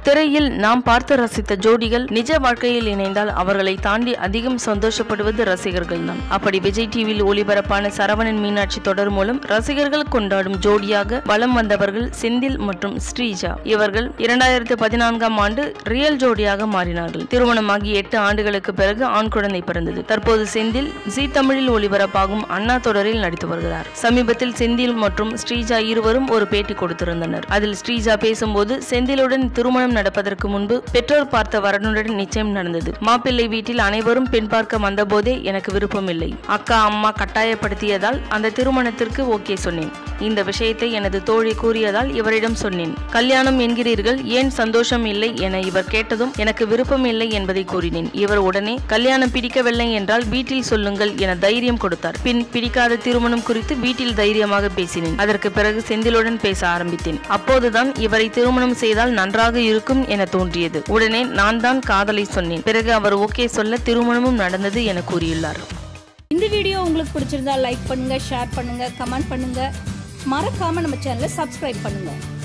திரையில் நாம் பார்த்து ரசித்த ஜோடிகள் நிஜ வாழ்க்கையில் இணைந்தால் அவர்களை தாண்டி அதிகம் சந்தோஷப்படுவது ரசிகர்கள் தான் அப்படி விஜய் டிவியில் ஒளிபரப்பான சரவணன் மீனாட்சி தொடர் மூலம் ரசிகர்கள் கொண்டாடும் ஜோடியாக வலம் வந்தவர்கள் செந்தில் மற்றும் ஸ்ரீஜா இவர்கள் இரண்டாயிரத்து பதினான்காம் ஆண்டு ரியல் ஜோடியாக மாறினார்கள் திருமணமாகி எட்டு ஆண்டுகளுக்கு பிறகு ஆண் குழந்தை பிறந்தது தற்போது செந்தில் ஜி தமிழில் ஒளிபரப்பாகும் அண்ணா தொடரில் நடித்து வருகிறார் சமீபத்தில் செந்தில் மற்றும் ஸ்ரீஜா இருவரும் ஒரு பேட்டி கொடுத்திருந்தனர் அதில் ஸ்ரீஜா பேசும்போது செந்திலுடன் திருமணம் நடப்பதற்கு முன்பு பெற்றோர் பார்த்த வரனுடன் நிச்சயம் நடந்தது மாப்பிள்ளை வீட்டில் அனைவரும் பெண் பார்க்க வந்தபோதே எனக்கு விருப்பமில்லை அக்கா அம்மா கட்டாயப்படுத்தியதால் அந்த திருமணத்திற்கு ஓகே சொன்னேன் இந்த விஷயத்தை எனது தோழி கூறியதால் இவரிடம் சொன்னேன் கல்யாணம் என்கிறீர்கள் ஏன் சந்தோஷம் இல்லை என இவர் கேட்டதும் எனக்கு விருப்பம் இல்லை என்பதை கூறினேன் இவர் உடனே கல்யாணம் பிடிக்கவில்லை என்றால் வீட்டில் சொல்லுங்கள் என தைரியம் கொடுத்தார் பின் பிடிக்காத திருமணம் குறித்து வீட்டில் தைரியமாக பேசினேன் அதற்கு பிறகு செந்திலுடன் பேச ஆரம்பித்தேன் அப்போதுதான் இவரை திருமணம் செய்தால் நன்றாக இருக்கும் என தோன்றியது உடனே நான் தான் காதலை சொன்னேன் பிறகு அவர் ஓகே சொல்ல திருமணமும் நடந்தது என கூறியுள்ளார் இந்த வீடியோ உங்களுக்கு பிடிச்சிருந்தா லைக் பண்ணுங்க ஷேர் பண்ணுங்க கமெண்ட் பண்ணுங்க மறக்காம நம்ம சேனலை சப்ஸ்கிரைப் பண்ணுங்க